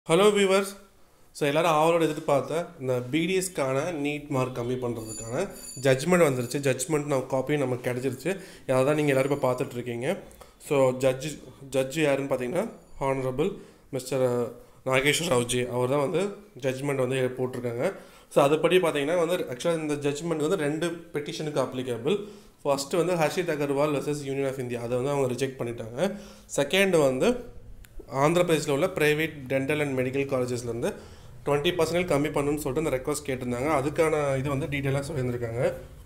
hello viewers so எல்லாரும் ஆவலோட எதிர்பார்த்த இந்த பிடிஎஸ்க்கான நீட் மார்க் கம்மி பண்ணுறதுக்கான ஜட்ஜ்மெண்ட் வந்துருச்சு ஜட்ஜ்மெண்ட் நம்ம காப்பியும் நமக்கு கிடச்சிருச்சு அதை தான் நீங்கள் எல்லோரும் இப்போ பார்த்துட்ருக்கீங்க ஸோ ஜட்ஜு ஜட்ஜு யாருன்னு பார்த்தீங்கன்னா ஹானரபிள் மிஸ்டர் நாகேஸ்வர் ராவ்ஜி அவர் தான் வந்து ஜட்ஜ்மெண்ட் வந்து போட்டிருக்காங்க ஸோ அதுபடி பார்த்தீங்கன்னா வந்து ஆக்சுவலாக இந்த ஜட்ஜ்மெண்ட் வந்து ரெண்டு பெட்டிஷனுக்கு அப்ளிகபிள் ஃபஸ்ட்டு வந்து Harshit Agarwal versus union of India அதை வந்து அவங்க ரிஜெக்ட் பண்ணிட்டாங்க செகண்ட் வந்து ஆந்திர பிரதேசில் உள்ள ப்ரைவேட் டென்டல் அண்ட் மெடிக்கல் காலேஜஸ்லேருந்து டுவெண்ட்டி பர்சன்டேஜ் கம்மி பண்ணணும்னு சொல்லிட்டு அந்த ரெக்வஸ்ட் கேட்டிருந்தாங்க அதுக்கான இது வந்து டீட்டெயிலாக சொல்லியிருந்திருக்காங்க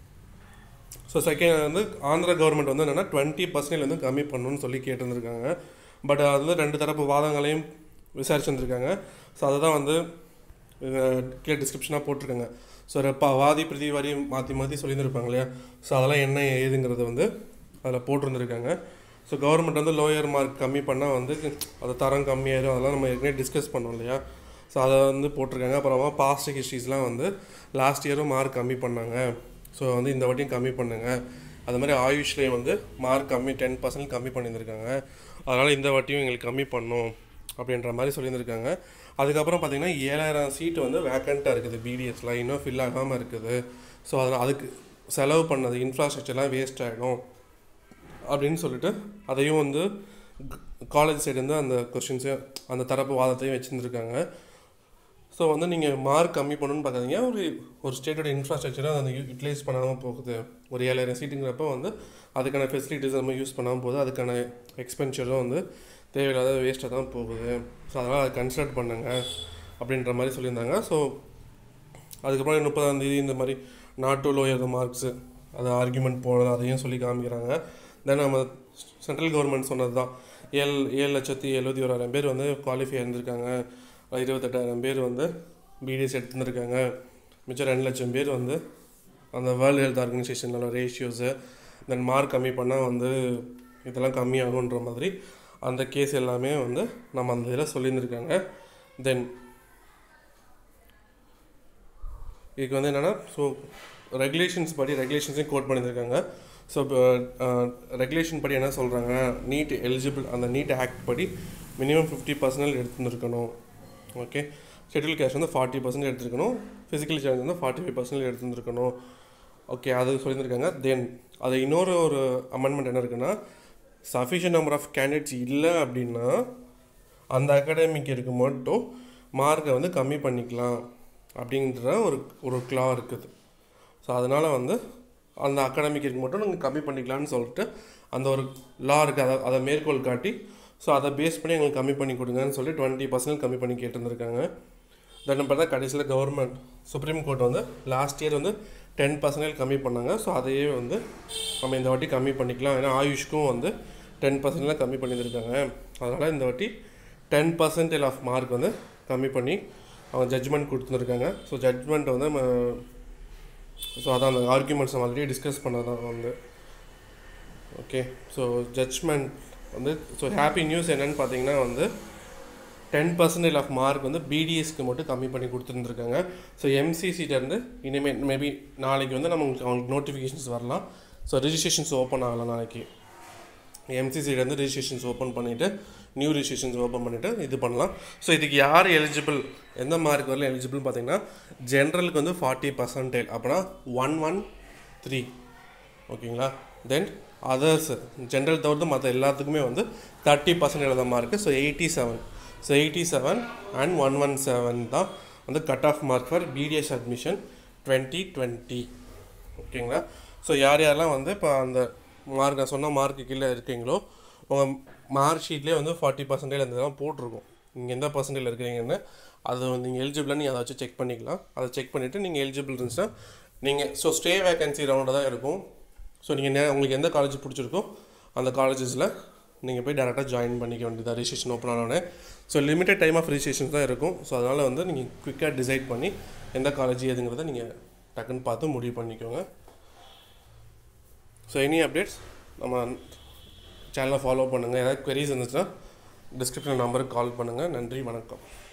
ஸோ செகண்ட் வந்து ஆந்திரா கவர்மெண்ட் வந்து என்னென்னா டுவெண்ட்டி பர்சன்டேஜ் வந்து கம்மி பண்ணணும்னு சொல்லி கேட்டிருந்திருக்காங்க பட் அது வந்து ரெண்டு தரப்பு வாதங்களையும் விசாரிச்சுருந்துருக்காங்க ஸோ அதை தான் வந்து கீழே டிஸ்கிரிப்ஷனாக போட்டிருக்காங்க ஸோ இப்போ வாதி பிரதிவாதி மாற்றி மாற்றி சொல்லியிருந்திருப்பாங்க இல்லையா ஸோ அதெல்லாம் என்ன ஏதுங்கிறது வந்து அதில் போட்டிருந்துருக்காங்க ஸோ கவர்மெண்ட் வந்து லோயர் மார்க் கம்மி பண்ணால் வந்து அது தரம் கம்மியாயிரும் அதெல்லாம் நம்ம ஏற்கனவே டிஸ்கஸ் பண்ணோம் இல்லையா ஸோ அதை வந்து போட்டிருக்காங்க அப்புறமா பாஸ்ட் ஹிஸ்ட்ரிஸ்லாம் வந்து லாஸ்ட் இயரும் மார்க் கம்மி பண்ணாங்க ஸோ வந்து இந்த வாட்டியும் கம்மி பண்ணுங்க அது மாதிரி ஆயுஷ்லேயே வந்து மார்க் கம்மி டென் பர்சன்ட் கம்மி பண்ணியிருந்திருக்காங்க அதனால் இந்த வாட்டியும் எங்களுக்கு கம்மி பண்ணும் அப்படின்ற மாதிரி சொல்லியிருந்திருக்காங்க அதுக்கப்புறம் பார்த்தீங்கன்னா ஏழாயிரம் சீட்டு வந்து வேக்கண்ட்டாக இருக்குது பிடிஎஸ்லாம் இன்னும் ஃபில் ஆகாமல் இருக்குது ஸோ அதனால் அதுக்கு செலவு பண்ணது இன்ஃப்ராஸ்ட்ரக்சர்லாம் வேஸ்ட் ஆகிடும் அப்படின்னு சொல்லிட்டு அதையும் வந்து காலேஜ் சைடு அந்த கொஷின்ஸு அந்த தரப்பு வாதத்தையும் வச்சுருந்துருக்காங்க ஸோ வந்து நீங்கள் மார்க் கம்மி பண்ணணும்னு பார்க்காதீங்க ஒரு ஒரு ஸ்டேட்டோட இன்ஃப்ராஸ்ட்ரக்சரை அதை யூட்டிலைஸ் பண்ணாமல் போகுது ஒரு ஏழாயிரம் சீட்டுங்கிறப்ப வந்து அதுக்கான ஃபெசிலிட்டிஸ் நம்ம யூஸ் பண்ணாமல் போகுது அதுக்கான எக்ஸ்பென்சரும் வந்து தேவையில்லாத வேஸ்ட்டாக தான் போகுது ஸோ அதனால் அதை கன்சிடர் பண்ணுங்க அப்படின்ற மாதிரி சொல்லியிருந்தாங்க ஸோ அதுக்கப்புறம் முப்பதாம் தேதி இந்த மாதிரி நாட் டு லோயர் மார்க்ஸு அது ஆர்குமெண்ட் போனது அதையும் சொல்லி காமிக்கிறாங்க தென் நம்ம சென்ட்ரல் கவர்மெண்ட் சொன்னது தான் ஏழு ஏழு லட்சத்தி எழுபத்தி ஓராயிரம் பேர் வந்து குவாலிஃபை இருந்திருக்காங்க இருபத்தெட்டாயிரம் பேர் வந்து பிடிஎஸ் எடுத்துருந்துருக்காங்க மிச்சம் ரெண்டு லட்சம் பேர் வந்து அந்த வேர்ல்டு ஹெல்த் ஆர்கனைசேஷனோட ரேஷியோஸு தென் மார்க் கம்மி பண்ணால் வந்து இதெல்லாம் கம்மியாகுன்ற மாதிரி அந்த கேஸ் எல்லாமே வந்து நம்ம அந்த இதில் சொல்லியிருந்திருக்காங்க தென் இதுக்கு வந்து என்னென்னா ஸோ ரெகுலேஷன்ஸ் படி ரெகுலேஷன்ஸையும் கோட் பண்ணியிருக்காங்க ஸோ இப்போ ரெகுலேஷன் படி என்ன சொல்கிறாங்க நீட் எலிஜிபிள் அந்த நீட் ஆக்ட் படி மினிமம் ஃபிஃப்டி பர்சன்ட் எடுத்துருக்கணும் ஓகே ஷெட்யூல் கேஷ் வந்து ஃபார்ட்டி பர்சன்ட் எடுத்துருக்கணும் ஃபிசிக்கல் சார்ஜ் வந்து ஃபார்ட்டி ஃபைவ் பர்சன்ட் எடுத்துருக்கணும் ஓகே அது சொல்லியிருக்காங்க தென் அது இன்னொரு ஒரு அமெண்ட்மெண்ட் என்ன இருக்குன்னா சஃபிஷியன்ட் நம்பர் ஆஃப் கேண்டிடேட்ஸ் இல்லை அப்படின்னா அந்த அகாடமிக் இருக்கு மட்டும் மார்க்கை வந்து கம்மி பண்ணிக்கலாம் அப்படின்ற ஒரு ஒரு கிளா இருக்குது ஸோ அதனால் வந்து அந்த அகாடமிக் இருக்கு மட்டும் நீங்கள் கம்மி பண்ணிக்கலாம்னு சொல்லிட்டு அந்த ஒரு லா இருக்குது அதை அதை மேற்கோள் காட்டி ஸோ அதை பேஸ் பண்ணி எங்களுக்கு கம்மி பண்ணி கொடுங்கன்னு சொல்லி டுவெண்ட்டி பர்சன்ட் கம்மி பண்ணி கேட்டிருந்துருக்காங்க தென் பார்த்தா கடைசியில் கவர்மெண்ட் சுப்ரீம் கோர்ட் வந்து லாஸ்ட் இயர் வந்து டென் பர்சன்டேஜ் கம்மி பண்ணாங்க ஸோ அதையே வந்து நம்ம இந்த வாட்டி கம்மி பண்ணிக்கலாம் ஏன்னா ஆயுஷ்க்கும் வந்து டென் பர்சன்ட்லாம் கம்மி பண்ணியிருக்காங்க அதனால் இந்த வாட்டி டென் பர்சன்டேஜ் ஆஃப் மார்க் வந்து கம்மி பண்ணி அவங்க ஜட்ஜ்மெண்ட் கொடுத்துருக்காங்க ஸோ ஜட்ஜ்மெண்ட் வந்து நம்ம ஸோ அதான் அந்த ஆர்குமெண்ட்ஸ் நம்ம ஆல்ரெடி டிஸ்கஸ் பண்ணதான் வந்து ஓகே ஸோ ஜட்ஜ்மெண்ட் வந்து ஸோ ஹாப்பி நியூஸ் என்னென்னு பார்த்தீங்கன்னா வந்து டென் பர்சன்டேஜ் ஆஃப் மார்க் வந்து பிடிஎஸ்க்கு மட்டும் கம்மி பண்ணி கொடுத்துருந்துருக்காங்க ஸோ எம்சிசிட்டேருந்து இனிமேல் மேபி நாளைக்கு வந்து நம்ம அவங்களுக்கு நோட்டிஃபிகேஷன்ஸ் வரலாம் ஸோ ரிஜிஸ்ட்ரேஷன்ஸ் ஓப்பன் ஆகலாம் நாளைக்கு எம்சிசிலேருந்து ரிஜிஸ்ட்ரேஷன்ஸ் ஓப்பன் பண்ணிவிட்டு நியூ ரிஜிஸ்ட்ரேஷன்ஸ் ஓப்பன் பண்ணிவிட்டு இது பண்ணலாம் ஸோ இதுக்கு யார் எலிஜிபிள் எந்த மார்க் வரல எலிஜிபிள் பார்த்தீங்கன்னா ஜென்ரலுக்கு வந்து ஃபார்ட்டி பர்சன்டேஜ் அப்படின்னா ஒன் ஒன் த்ரீ ஓகேங்களா தென் அதர்ஸ் ஜென்ரல் தவிர்த்து மற்ற எல்லாத்துக்குமே வந்து தேர்ட்டி பர்சன்ட் எழுத mark so eighty seven so eighty seven and one one seven தான் வந்து cut off mark for BDS admission twenty twenty ஓகேங்களா ஸோ யார் யாரெல்லாம் வந்து இப்போ அந்த மார்க் நான் சொன்ன மார்க்கு கீழே இருக்கீங்களோ உங்கள் மார்க் ஷீட்லேயே வந்து ஃபார்ட்டி பர்சன்டேஜ் அந்த இதெல்லாம் போட்டிருக்கும் நீங்கள் எந்த பர்சன்டேஜ் இருக்கிறீங்கன்னு அது நீங்கள் எலிஜிபிளாக நீங்கள் அதை வச்சு செக் பண்ணிக்கலாம் அதை செக் பண்ணிவிட்டு நீங்கள் எலிஜிபிள் இருந்துச்சுன்னா நீங்கள் ஸோ ஸ்டே வேகன்சி ரவுண்டாக தான் இருக்கும் ஸோ நீங்கள் நே உங்களுக்கு எந்த காலேஜ் பிடிச்சிருக்கோ அந்த காலேஜஸில் நீங்கள் போய் டேரெக்டாக ஜாயின் பண்ணிக்க வேண்டியதாக ரிஜிஸ்ட்ரேஷன் ஓப்பன் ஆனோடனே so limited time of registration தான் இருக்கும் ஸோ அதனால் வந்து நீங்கள் குயிக்காக டிசைட் பண்ணி எந்த காலேஜ் ஏதுங்கிறத நீங்கள் டக்குன்னு பார்த்து முடிவு பண்ணிக்கோங்க ஸோ எனி அப்டேட்ஸ் நம்ம சேனலை ஃபாலோ பண்ணுங்கள் ஏதாவது queries இருந்துச்சுன்னா டிஸ்கிரிப்ஷன் நம்பருக்கு கால் பண்ணுங்கள் நன்றி வணக்கம்